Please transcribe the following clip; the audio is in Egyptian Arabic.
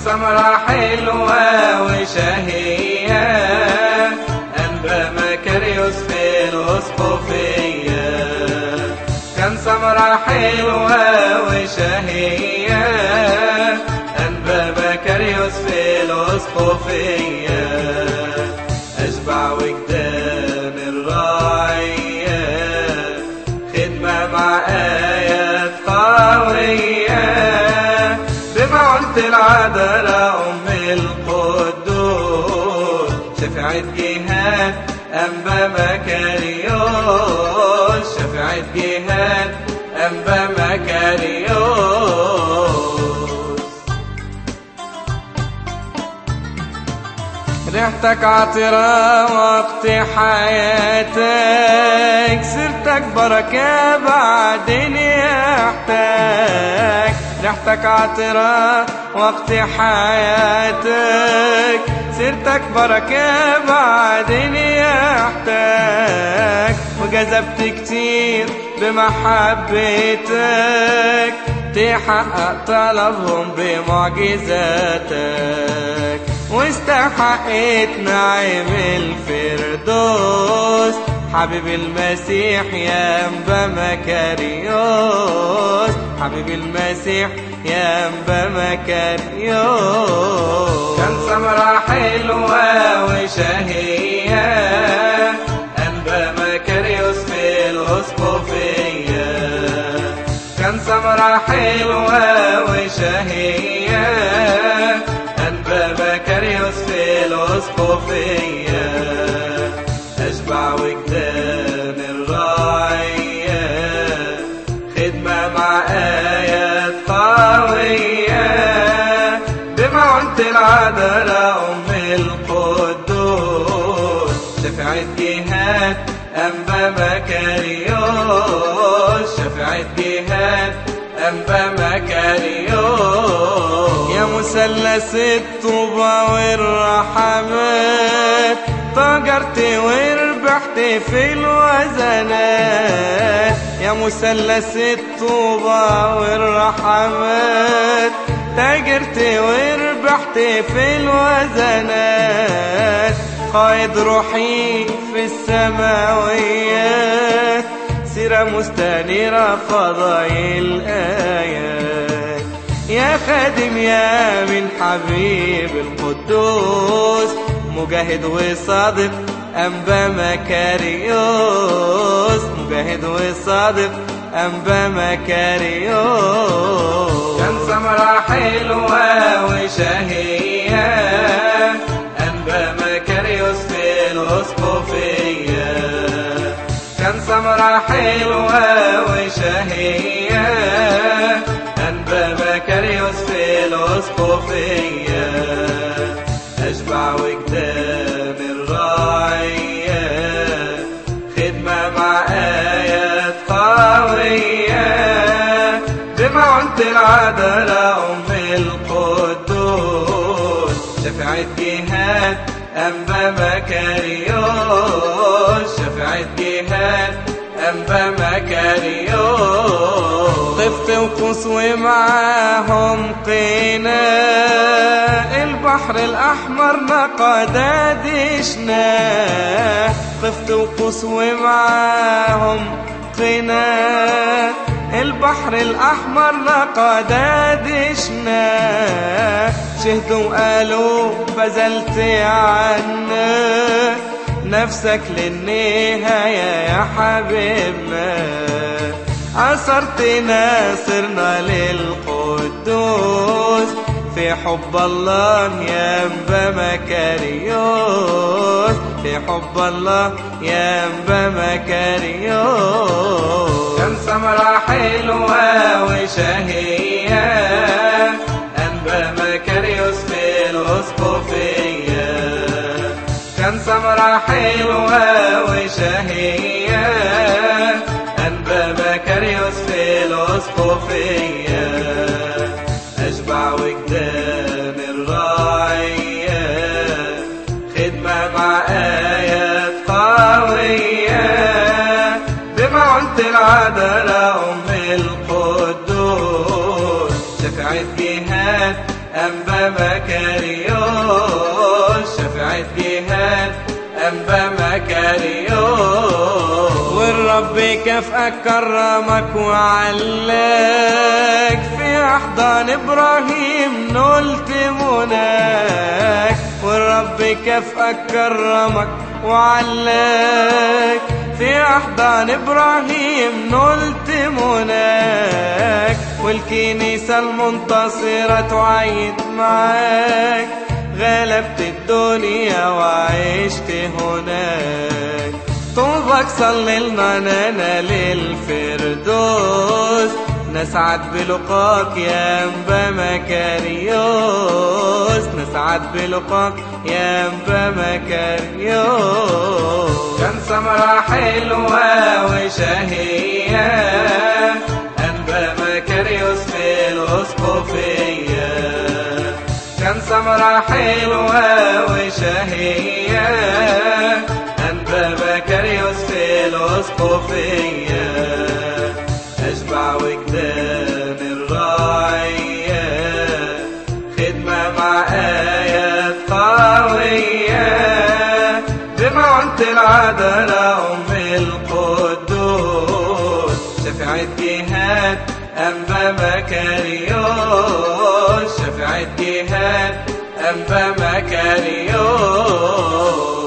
سمرة حلوة وشهية أنبا مكريوس في الأسقفية كان سمرة حلوة وشهية أنبا مكريوس في الأسقفية أشبع وجدان الراعية خدمة مع آيات قوية بمعونة العذراء أم القدوس شفعت جهاد أنبا مكاريوس شفعت جهاد أنبا مكاريوس ريحتك عطرة وقت حياتك سرتك بركة بعدين يحتاج ريحتك عطرة وقت حياتك سرتك بركة بعدين يحتاج وجذبت كتير بمحبتك تحقق طلبهم بمعجزاتك واستحقت نعيم الفردوس حبيب المسيح يا انبا مكاريوس حبيب المسيح يا انبا مكاريوس كان سمرة حلوة وشهية انبا مكاريوس في الاسقفية كان سمرة حلوة وشهية أنبا مكاريوس في الأسقفية أشبع وجدان الراعية خدمة مع آيات قوية بمعونة العذراء أم القدوس شفعت جهاد أنبا مكاريوس شفعت جهاد أنبا مكاريوس يا مثلث الطوبة والرحمات تاجرت وربحت في الوزنات يا مثلث الطوبة والرحمات تاجرت وربحت في الوزنات قائد روحي في السماويات سيرة مستنيرة فضايل آيات يا خادم يا من حبيب القدوس مجاهد وصادق أنبا مكاريوس مجاهد وصادق أنبا مكاريوس كان سمرة حلوة وشهية أنبا مكاريوس في الأسقفية كان سمرة حلوة وشهية أنبا مكاريوس في الأسقفية أشبع وجدان الراعية خدمة مع آيات قوية بمعونة العذراء أم القدوس شفعت جهاد أنبا مكاريوس شفعت جهاد أنبا مكاريوس طفت وقوس ومعاهم قنا البحر الأحمر نقدا دشنا طفت وقوس ومعاهم قنا البحر الأحمر نقدا دشنا شهدوا وقالوا بذلت عنا نفسك للنهاية يا حبيبنا أثرتنا صرنا للقدوس في حب الله يا أنبا مكاريوس في حب الله يا أنبا مكاريوس كان سمرة حلوة وشهية أنبا مكاريوس في الأسقفية كان سمرة حلوة وشهية أنبا مكاريوس في الأسقفية أشبع وجدان الراعية خدمة مع آيات قوية بمعونة العذراء أم القدوس شفعت جهاد أنبا مكاريوس شفعة جهاد أنبا مكاريوس والرب كافئك كرمك وعلاك في أحضان إبراهيم نلت مناك والرب كافئك كرمك وعلاك في أحضان إبراهيم نلت مناك والكنيسة المنتصرة تعيد معاك غلبت الدنيا وعشت هناك طوبك صلي لنا ننال الفردوس نسعد بلقاك يا انبا مكاريوس نسعد بلقاك يا انبا مكاريوس كان سمرة حلوة وشهية انبا مكاريوس في الاسقفية كان سمرة حلوة وشهية انبا مكاريوس في الاسقفية أشبع وجدان الراعية خدمة مع آيات قوية بمعنت العذراء أم القدوس شفعة جهاد أنبا مكاريوس شفعة جهاد أنبا مكاريوس